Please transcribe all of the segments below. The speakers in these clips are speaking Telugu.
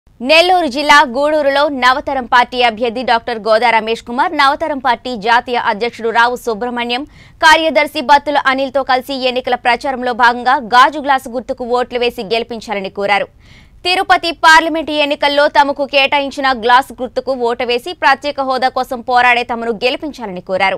నెల్లూరు జిల్లా గూడూరులో నవతరం పార్టీ అభ్యర్థి డాక్టర్ గోదా రమేష్ కుమార్ నవతరం పార్టీ జాతీయ అధ్యక్షుడు రావు సుబ్రహ్మణ్యం కార్యదర్శి బత్తుల అనిల్తో కలిసి ఎన్నికల ప్రచారంలో భాగంగా గాజు గ్లాసు గుర్తుకు ఓట్లు వేసి గెలిపించాలని కోరారు తిరుపతి పార్లమెంటు ఎన్నికల్లో తమకు కేటాయించిన గ్లాసు గుర్తుకు ఓటు వేసి ప్రత్యేక హోదా కోసం పోరాడే తమను గెలిపించాలని కోరారు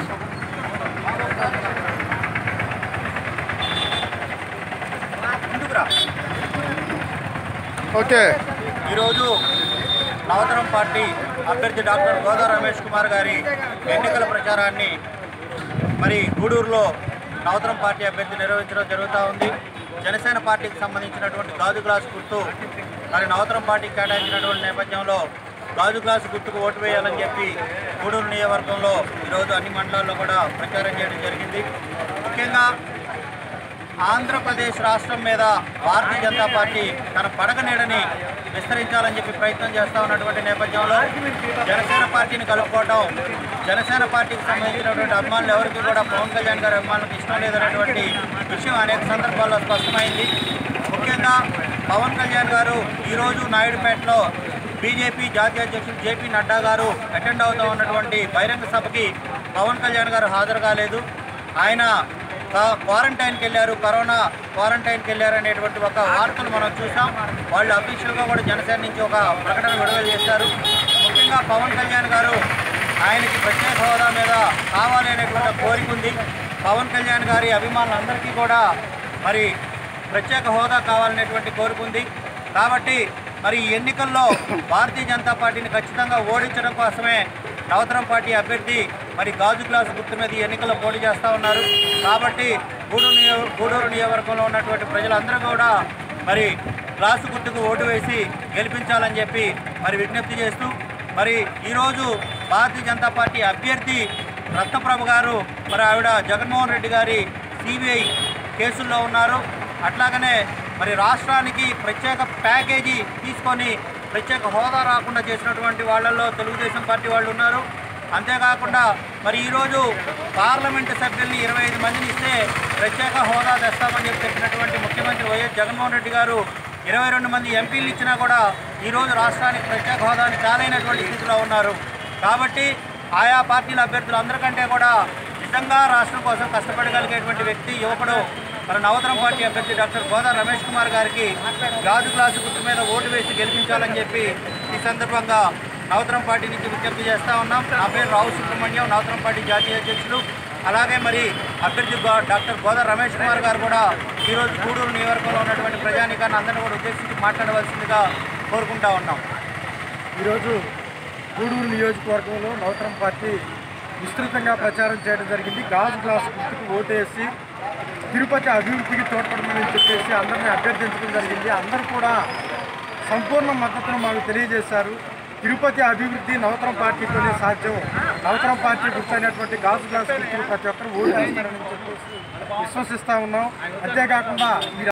ఓకే ఈరోజు నవతరం పార్టీ అభ్యర్థి డాక్టర్ గోదా రమేష్ కుమార్ గారి ఎన్నికల ప్రచారాన్ని మరి గూడూరులో నవతరం పార్టీ అభ్యర్థి నిర్వహించడం జరుగుతూ ఉంది జనసేన పార్టీకి సంబంధించినటువంటి గాజు గ్లాస్ గుర్తు మరి నవతరం పార్టీకి కేటాయించినటువంటి నేపథ్యంలో గాజు గ్లాసు గుర్తుకు ఓటు వేయాలని చెప్పి గూడూరు నియోజకవర్గంలో ఈరోజు అన్ని మండలాల్లో కూడా ప్రచారం చేయడం జరిగింది ముఖ్యంగా ఆంధ్రప్రదేశ్ రాష్ట్రం మీద భారతీయ జనతా పార్టీ తన పడగ నీడని విస్తరించాలని చెప్పి ప్రయత్నం చేస్తూ ఉన్నటువంటి నేపథ్యంలో జనసేన పార్టీని కలుపుకోవడం జనసేన పార్టీకి సంబంధించినటువంటి అభిమానులు ఎవరికి కూడా పవన్ కళ్యాణ్ గారి అభిమానులకు ఇష్టం లేదనేటువంటి విషయం అనేక సందర్భాల్లో స్పష్టమైంది ముఖ్యంగా పవన్ కళ్యాణ్ గారు ఈరోజు నాయుడుపేటలో బీజేపీ జాతీయ అధ్యక్షుడు జేపీ నడ్డా గారు అటెండ్ అవుతూ ఉన్నటువంటి బహిరంగ సభకి పవన్ కళ్యాణ్ గారు హాజరు కాలేదు ఆయన కా- క్వారంటైన్కి వెళ్ళారు కరోనా క్వారంటైన్కి వెళ్ళారు అనేటువంటి ఒక వార్తలు మనం చూసాం వాళ్ళు అఫీషియల్గా కూడా జనసేన నుంచి ఒక ప్రకటన విడుదల చేశారు ముఖ్యంగా పవన్ కళ్యాణ్ గారు ఆయనకి ప్రత్యేక హోదా మీద కావాలి అనేటువంటి కోరిక ఉంది పవన్ కళ్యాణ్ గారి అభిమానులందరికీ కూడా మరి ప్రత్యేక హోదా కావాలనేటువంటి కోరిక ఉంది కాబట్టి మరి ఈ ఎన్నికల్లో భారతీయ జనతా పార్టీని ఖచ్చితంగా ఓడించడం కోసమే నవతరం పార్టీ అభ్యర్థి మరి గాజు గ్లాసు గుర్తు మీద ఈ ఎన్నికల్లో పోటీ చేస్తూ ఉన్నారు కాబట్టి గూడూరు నియో గూడూరు నియోజకవర్గంలో ఉన్నటువంటి ప్రజలందరూ కూడా మరి గ్లాసు గుర్తుకు ఓటు వేసి గెలిపించాలని చెప్పి మరి విజ్ఞప్తి చేస్తూ మరి ఈరోజు భారతీయ జనతా పార్టీ అభ్యర్థి రత్నప్రభ గారు మరి ఆవిడ జగన్మోహన్ రెడ్డి గారి సిబిఐ కేసుల్లో ఉన్నారు అట్లాగనే మరి రాష్ట్రానికి ప్రత్యేక ప్యాకేజీ తీసుకొని ప్రత్యేక హోదా రాకుండా చేసినటువంటి వాళ్ళల్లో తెలుగుదేశం పార్టీ వాళ్ళు ఉన్నారు అంతేకాకుండా మరి ఈరోజు పార్లమెంటు సభ్యుల్ని ఇరవై ఐదు మందిని ఇస్తే ప్రత్యేక హోదా తెస్తామని చెప్పి చెప్పినటువంటి ముఖ్యమంత్రి వైఎస్ జగన్మోహన్ రెడ్డి గారు ఇరవై రెండు మంది ఎంపీలు ఇచ్చినా కూడా ఈరోజు రాష్ట్రానికి ప్రత్యేక హోదాని చాలైనటువంటి స్థితిలో ఉన్నారు కాబట్టి ఆయా పార్టీల అభ్యర్థులు అందరికంటే కూడా నిజంగా రాష్ట్రం కోసం కష్టపడగలిగేటువంటి వ్యక్తి యువకుడు మన నవతరం పార్టీ అభ్యర్థి డాక్టర్ గోదా రమేష్ కుమార్ గారికి గాజు గ్లాసు గుర్తు మీద ఓటు వేసి గెలిపించాలని చెప్పి ఈ సందర్భంగా నవతరం పార్టీ నుంచి విజ్ఞప్తి చేస్తా ఉన్నాం నా పేరు రావు సుబ్రహ్మణ్యం నవతరం పార్టీ జాతీయ అధ్యక్షులు అలాగే మరి అభ్యర్థి గో- డాక్టర్ గోదా రమేష్ కుమార్ గారు కూడా ఈరోజు గూడూరు నియోజకవర్గంలో ఉన్నటువంటి ప్రజానికాన్ని అందరినీ కూడా ఉద్దేశించి మాట్లాడవలసిందిగా కోరుకుంటా ఉన్నాం ఈరోజు గూడూరు నియోజకవర్గంలో నవతరం పార్టీ విస్తృతంగా ప్రచారం చేయడం జరిగింది గాజు గ్లాస్ గుర్తుకు ఓటేసి తిరుపతి అభివృద్ధికి తోడ్పడమని చెప్పేసి అందరినీ అభ్యర్థించడం జరిగింది అందరూ కూడా సంపూర్ణ మద్దతును మాకు తెలియజేశారు తిరుపతి అభివృద్ధి నవతరం పార్టీతోనే సాధ్యం నవతరం పార్టీ గుర్తైనటువంటి గాజు గ్లాస్ గుర్తుకు ప్రతి ఒక్కరు ఓటు వేస్తారని చెప్పేసి విశ్వసిస్తా ఉన్నాం అంతేకాకుండా ఈ